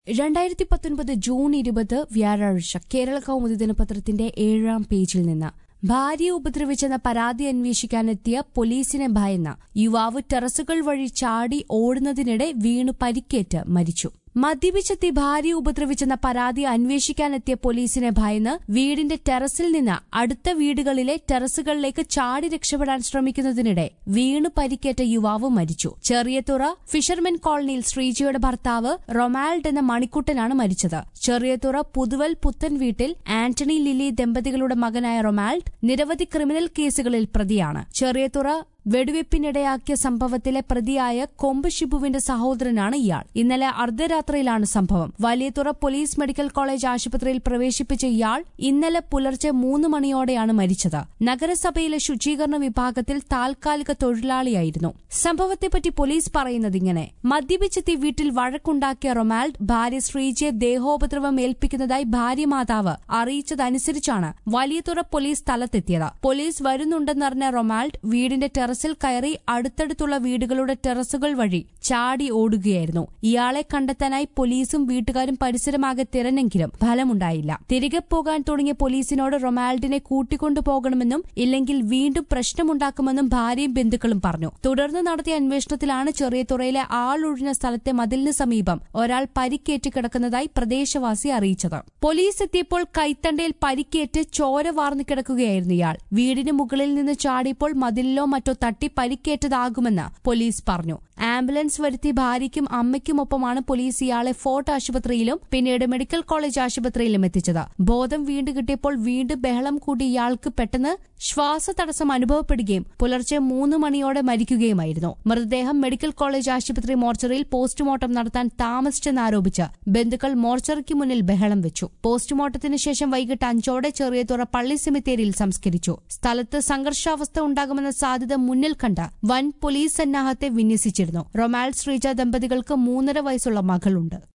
രണ്ടായിരത്തി പത്തൊൻപത് ജൂൺ ഇരുപത് വ്യാഴാഴ്ച കേരള കൗമുദി ദിനപത്രത്തിന്റെ ഏഴാം പേജിൽ നിന്ന് ഭാര്യയെ ഉപദ്രവിച്ചെന്ന പരാതി അന്വേഷിക്കാനെത്തിയ പോലീസിനെ ഭയന്ന യുവാവ് ടെറസുകൾ വഴി ചാടി ഓടുന്നതിനിടെ വീണു പരിക്കേറ്റ് മരിച്ചു മദ്യപിച്ചെത്തി ഭാര്യയെ ഉപദ്രവിച്ചെന്ന പരാതി അന്വേഷിക്കാനെത്തിയ പോലീസിനെ ഭയന്ന് വീടിന്റെ ടെറസിൽ നിന്ന് അടുത്ത വീടുകളിലെ ടെറസുകളിലേക്ക് ചാടി രക്ഷപ്പെടാൻ ശ്രമിക്കുന്നതിനിടെ വീണു പരിക്കേറ്റ യുവാവ് മരിച്ചു ചെറിയതുറ ഫിഷർമെൻ കോളനിയിൽ ശ്രീജയുടെ ഭർത്താവ് റൊമാൾഡ് എന്ന മണിക്കുട്ടനാണ് മരിച്ചത് ചെറിയതുറ പുതുവൽ പുത്തൻ വീട്ടിൽ ആന്റണി ലില്ലി ദമ്പതികളുടെ മകനായ റൊമാൾഡ് നിരവധി ക്രിമിനൽ കേസുകളിൽ പ്രതിയാണ് ചെറിയതുറ വെടിവെപ്പിനിടയാക്കിയ സംഭവത്തിലെ പ്രതിയായ കൊമ്പ് ഷിബുവിന്റെ സഹോദരനാണ് ഇയാൾ ഇന്നലെ അർദ്ധരാത്രിയിലാണ് സംഭവം വലിയതുറ പോലീസ് മെഡിക്കൽ കോളേജ് ആശുപത്രിയിൽ പ്രവേശിപ്പിച്ച ഇയാൾ ഇന്നലെ പുലർച്ചെ മൂന്ന് മണിയോടെയാണ് മരിച്ചത് നഗരസഭയിലെ ശുചീകരണ വിഭാഗത്തിൽ താൽക്കാലിക തൊഴിലാളിയായിരുന്നു സംഭവത്തെപ്പറ്റി പോലീസ് പറയുന്നത് ഇങ്ങനെ മദ്യപിച്ചെത്തി വീട്ടിൽ വഴക്കുണ്ടാക്കിയ റൊമാൾഡ് ഭാര്യ ശ്രീജയെ ദേഹോപദ്രവം ഏൽപ്പിക്കുന്നതായി ഭാര്യ മാതാവ് അറിയിച്ചതനുസരിച്ചാണ് വലിയതുറ പോലീസ് സ്ഥലത്തെത്തിയത് പോലീസ് വരുന്നുണ്ടെന്നറിഞ്ഞ റൊമാൾഡ് വീടിന്റെ ടെറസിൽ കയറി അടുത്തടുത്തുള്ള വീടുകളുടെ ടെറസുകൾ വഴി ചാടി ഓടുകയായിരുന്നു ഇയാളെ കണ്ടെത്താനായി പോലീസും വീട്ടുകാരും പരിസരമാകെ തിരഞ്ഞെങ്കിലും ഫലമുണ്ടായില്ല തിരികെ പോകാൻ തുടങ്ങിയ പോലീസിനോട് റൊമാൾഡിനെ കൂട്ടിക്കൊണ്ടു പോകണമെന്നും ഇല്ലെങ്കിൽ വീണ്ടും പ്രശ്നമുണ്ടാക്കുമെന്നും ഭാര്യയും ബന്ധുക്കളും പറഞ്ഞു തുടർന്ന് നടത്തിയ അന്വേഷണത്തിലാണ് ചെറിയതുറയിലെ ആളൊഴിഞ്ഞ സ്ഥലത്തെ മതിലിന് സമീപം ഒരാൾ പരിക്കേറ്റ് കിടക്കുന്നതായി പ്രദേശവാസി അറിയിച്ചത് പോലീസ് എത്തിയപ്പോൾ കൈത്തണ്ടയിൽ പരിക്കേറ്റ് ചോര വാർന്നു കിടക്കുകയായിരുന്നു ഇയാൾ വീടിന് മുകളിൽ നിന്ന് ചാടിയപ്പോൾ മതിലിലോ മറ്റോ തട്ടി പരിക്കേറ്റതാകുമെന്ന് പോലീസ് പറഞ്ഞു ആംബുലൻസ് വരുത്തി ഭാര്യയ്ക്കും അമ്മയ്ക്കുമൊപ്പമാണ് പോലീസ് ഇയാളെ ഫോർട്ട് ആശുപത്രിയിലും പിന്നീട് മെഡിക്കൽ കോളേജ് ആശുപത്രിയിലും എത്തിച്ചത് ബോധം വീണ്ടും കിട്ടിയപ്പോൾ വീണ്ടും ബഹളം കൂടി ഇയാൾക്ക് പെട്ടെന്ന് ശ്വാസതടസ്സം അനുഭവപ്പെടുകയും പുലർച്ചെ മൂന്ന് മണിയോടെ മരിക്കുകയുമായിരുന്നു മൃതദേഹം മെഡിക്കൽ കോളേജ് ആശുപത്രി മോർച്ചറിയിൽ പോസ്റ്റ്മോർട്ടം നടത്താൻ താമസിച്ചെന്നാരോപിച്ച് ബന്ധുക്കൾ മോർച്ചറിക്ക് മുന്നിൽ ബഹളം വെച്ചു പോസ്റ്റ്മോർട്ടത്തിന് ശേഷം വൈകിട്ട് അഞ്ചോടെ ചെറിയതുറ പള്ളി സെമിത്തേരിയിൽ സംസ്കരിച്ചു സ്ഥലത്ത് സംഘർഷാവസ്ഥ ഉണ്ടാകുമെന്ന സാധ്യത മുന്നിൽ കണ്ട് വൻ പോലീസ് സന്നാഹത്തെ വിന്യസിച്ചിരുന്നു റൊമാൾഡ് ശ്രീജ ദമ്പതികൾക്ക് മൂന്നര വയസ്സുള്ള മകളുണ്ട്